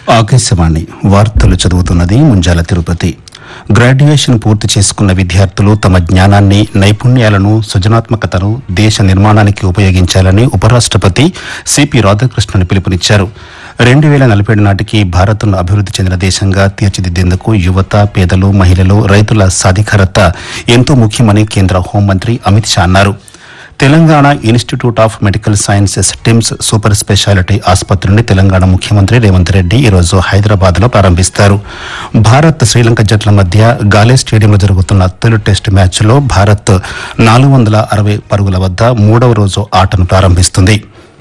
ఆకాశవాణి వార్తలు చదువుతున్నది ముంజాల తిరుపతి గ్రాడ్యుయేషన్ పూర్తి చేసుకున్న విద్యార్థులు తమ జ్ఞానాన్ని నైపుణ్యాలను సృజనాత్మకతను దేశ నిర్మాణానికి ఉపయోగించాలని ఉపరాష్టపతి సిపి రాధాకృష్ణన్ పిలుపునిచ్చారు రెండు వేల నలభై ఏడు నాటికి భారత్ను అభివృద్ది చెందిన దేశంగా తీర్చిదిద్దేందుకు యువత పేదలు మహిళలు రైతుల సాధికారత ఎంతో ముఖ్యమని కేంద్ర హోంమంత్రి అమిత్ షా అన్నారు Telangana institute of medical sciences TIMS super speciality ఆసుపత్రిని తెలంగాణ ముఖ్యమంత్రి రేవంత్ రెడ్డి ఈరోజు హైదరాబాద్ లో ప్రారంభిస్తారు భారత్ శ్రీలంక జట్ల మధ్య గాలే స్టేడియంలో జరుగుతున్న తొలి టెస్టు మ్యాచ్లో భారత్ నాలుగు వందల అరవై పరుగుల వద్ద మూడవ రోజు ఆటను ప్రారంభిస్తుంది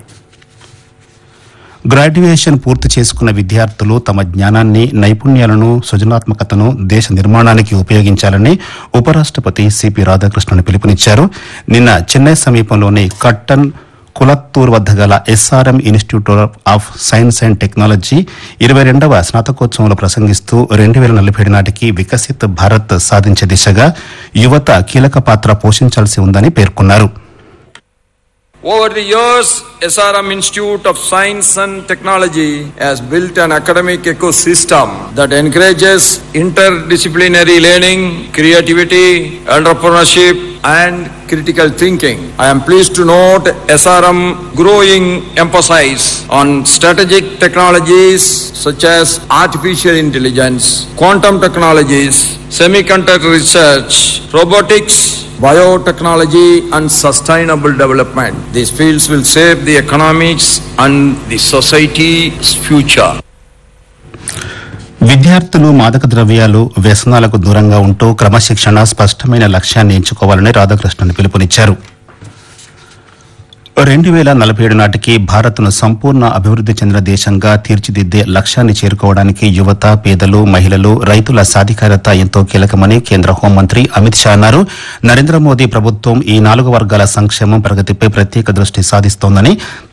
గ్రాడ్యుయేషన్ పూర్తి చేసుకున్న విద్యార్థులు తమ జ్ఞానాన్ని నైపుణ్యాలను సృజనాత్మకతను దేశ నిర్మాణానికి ఉపయోగించాలని ఉపరాష్టపతి సిపి రాధాకృష్ణన్ పిలుపునిచ్చారు నిన్న చెన్నై సమీపంలోని కట్టన్ కులత్తూర్ వద్ద గల SRM institute of science and technology ఇరవై రెండవ స్నాతకోత్సవంలో ప్రసంగిస్తూ రెండు వేల నలభై ఏడు నాటికి వికసిత్ భారత్ సాధించే దిశగా యువత కీలక పాత్ర పోషించాల్సి ఉందని పేర్కొన్నారు Over the years, SRM Institute of Science and Technology has built an academic ecosystem that encourages interdisciplinary learning, creativity, entrepreneurship, and critical thinking. I am pleased to note SRM growing emphasis on strategic technologies such as artificial intelligence, quantum technologies, semiconductor research, robotics, biotechnology and sustainable development. These fields will shape the economics and the society's future. విద్యార్థులు మాదక ద్రవ్యాలు వ్యసనాలకు దూరంగా ఉంటూ క్రమశిక్షణ స్పష్టమైన లక్ష్యాన్ని ఎంచుకోవాలని రాధాకృష్ణన్ పిలుపునిచ్చారు రెండు వేల నలభై ఏడు నాటికి భారత్ను సంపూర్ణ అభివృద్ది చెందిన దేశంగా తీర్చిదిద్దే లక్ష్యాన్ని చేరుకోవడానికి యువత పేదలు మహిళలు రైతుల సాధికారత ఎంతో కీలకమని కేంద్ర హోంమంత్రి అమిత్ షా అన్నారు నరేంద్ర మోదీ ప్రభుత్వం ఈ నాలుగు వర్గాల సంక్షేమం ప్రగతిపై ప్రత్యేక దృష్టి సాధిస్తోందని